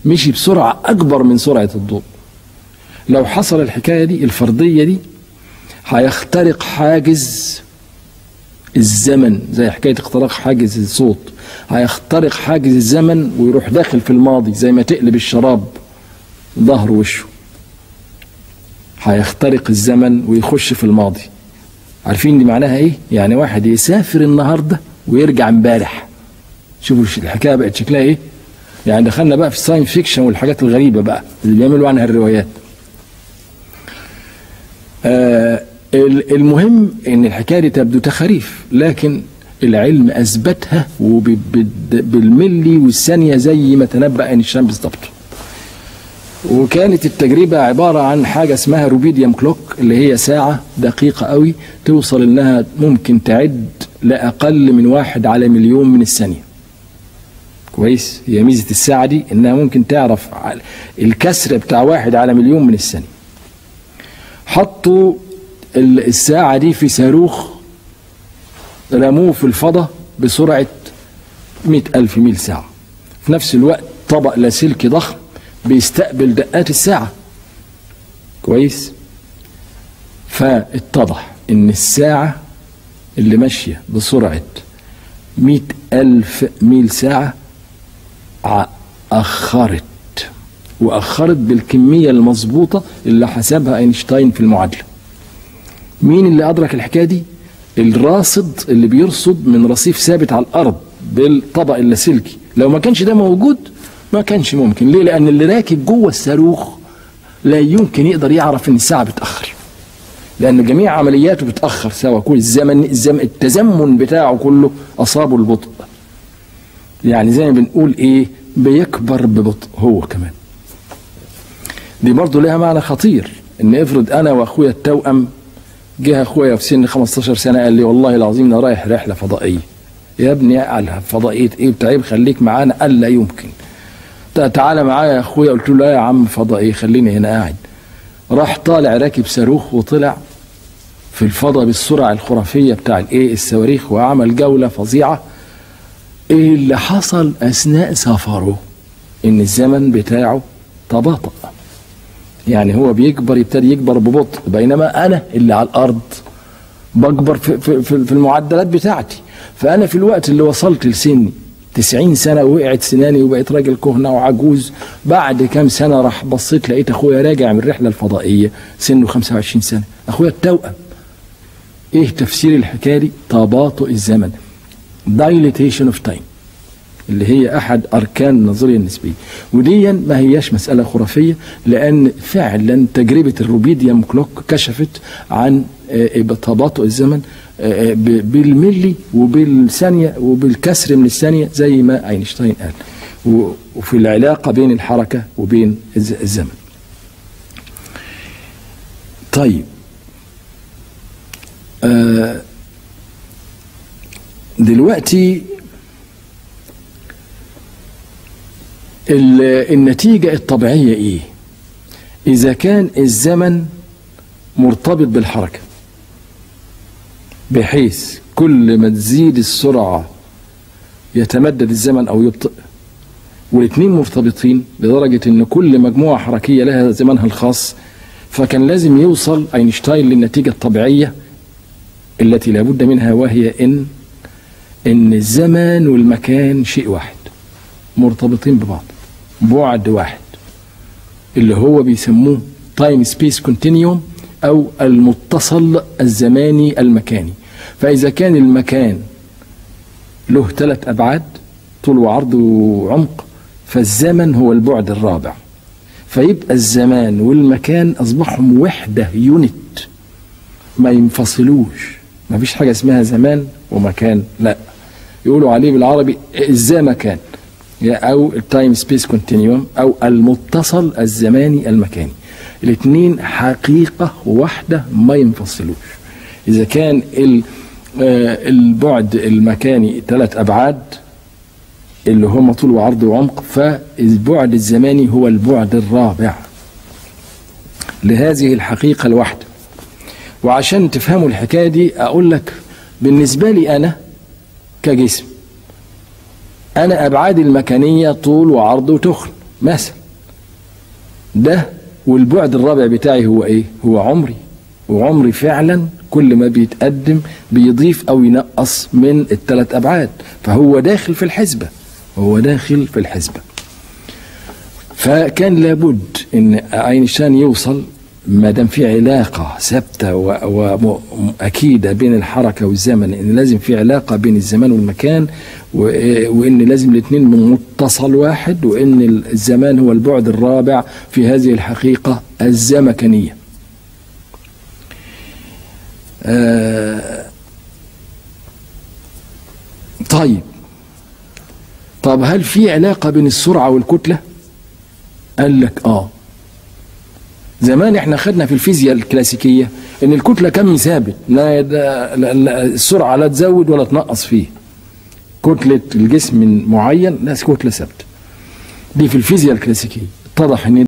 مشي بسرعة أكبر من سرعة الضوء لو حصل الحكاية دي الفرضية دي هيخترق حاجز الزمن زي حكاية اختراق حاجز الصوت هيخترق حاجز الزمن ويروح داخل في الماضي زي ما تقلب الشراب ظهر وشه هيخترق الزمن ويخش في الماضي عارفين دي معناها ايه يعني واحد يسافر النهارده ويرجع امبارح شوفوا الحكايه بقت شكلها ايه يعني دخلنا بقى في الساينس فيكشن والحاجات الغريبه بقى اللي بيعملوا عنها الروايات آه المهم ان الحكايه دي تبدو تخاريف لكن العلم اثبتها وبالملي والثانيه زي ما تنبأ اينشتاين بالظبط وكانت التجربة عبارة عن حاجة اسمها روبيديوم كلوك اللي هي ساعة دقيقة قوي توصل انها ممكن تعد لأقل من واحد على مليون من الثانية كويس هي ميزة الساعة دي انها ممكن تعرف الكسر بتاع واحد على مليون من الثانية حطوا الساعة دي في صاروخ رموه في الفضاء بسرعة مئة ألف ميل ساعة في نفس الوقت طبق لاسلكي ضخم بيستقبل دقات الساعة كويس فاتضح ان الساعة اللي ماشية بسرعة مئة ألف ميل ساعة أخرت وأخرت بالكمية المظبوطة اللي حسبها أينشتاين في المعادلة مين اللي أدرك الحكاية دي الراصد اللي بيرصد من رصيف ثابت على الأرض بالطبق اللاسلكي لو ما كانش ده موجود ما كانش ممكن ليه لأن اللي راكب جوه الصاروخ لا يمكن يقدر يعرف ان الساعة بتأخر لأن جميع عملياته بتأخر سوا كل الزمن الزمن التزمن بتاعه كله أصابه البطء يعني زي ما بنقول إيه بيكبر ببطء هو كمان دي برضه لها معنى خطير ان افرض انا واخويا التوأم جه اخويا في سن 15 سنه قال لي والله العظيم انا رايح رحله فضائيه يا ابني قالها فضائيه ايه بتاع خليك معانا قال لا يمكن تعالى معايا يا اخويا قلت له لا يا عم فضائيه خليني هنا قاعد راح طالع راكب صاروخ وطلع في الفضاء بالسرعه الخرافيه بتاع الايه الصواريخ وعمل جوله فظيعه ايه اللي حصل اثناء سفره ان الزمن بتاعه تباطأ يعني هو بيكبر يبتدي يكبر ببطء بينما انا اللي على الارض بكبر في, في, في المعدلات بتاعتي فانا في الوقت اللي وصلت لسني 90 سنة وقعت سناني وبقيت راجل كهنة وعجوز بعد كام سنة راح بصيت لقيت أخويا راجع من الرحلة الفضائية سنه 25 سنة أخويا التوأم إيه تفسير الحكاية دي تباطؤ الزمن dilatation of time اللي هي احد اركان النظريه النسبيه ودي ما هياش مساله خرافيه لان فعلا تجربه الروبيديوم كلوك كشفت عن تباطؤ الزمن بالملي وبالثانيه وبالكسر من الثانيه زي ما اينشتاين قال وفي العلاقه بين الحركه وبين الزمن طيب آه دلوقتي النتيجة الطبيعية إيه؟ إذا كان الزمن مرتبط بالحركة بحيث كل ما تزيد السرعة يتمدد الزمن أو يبطئ والاثنين مرتبطين لدرجة أن كل مجموعة حركية لها زمنها الخاص فكان لازم يوصل أينشتاين للنتيجة الطبيعية التي لابد منها وهي إن إن الزمن والمكان شيء واحد مرتبطين ببعض بعد واحد اللي هو بيسموه تايم سبيس كونتينيوم او المتصل الزماني المكاني فاذا كان المكان له ثلاث ابعاد طول وعرض وعمق فالزمن هو البعد الرابع فيبقى الزمان والمكان اصبحهم وحده يونت ما ينفصلوش ما فيش حاجه اسمها زمان ومكان لا يقولوا عليه بالعربي الزمكان او التايم سبيس كونتينيوم او المتصل الزماني المكاني الاثنين حقيقة واحدة ما ينفصلوش إذا كان البعد المكاني ثلاث أبعاد اللي هم طول وعرض وعمق فالبعد الزماني هو البعد الرابع لهذه الحقيقة الواحدة وعشان تفهموا الحكاية دي أقول لك بالنسبة لي أنا كجسم أنا أبعادي المكانية طول وعرض وتخن مثلا ده والبعد الرابع بتاعي هو ايه هو عمري وعمري فعلا كل ما بيتقدم بيضيف او ينقص من الثلاث ابعاد فهو داخل في الحسبه هو داخل في الحسبه فكان لابد ان اينشتاين يوصل ما دام في علاقه ثابته واكيده بين الحركه والزمن ان لازم في علاقه بين الزمان والمكان وان لازم الاثنين من متصل واحد وان الزمان هو البعد الرابع في هذه الحقيقه الزمكانيه. آه طيب طب هل في علاقه بين السرعه والكتله؟ قال لك اه زمان احنا خدنا في الفيزياء الكلاسيكيه ان الكتله كم ثابت لا, لا السرعه لا تزود ولا تنقص فيه كتله الجسم معين لا كتله ثابته دي في الفيزياء الكلاسيكيه اتضح ان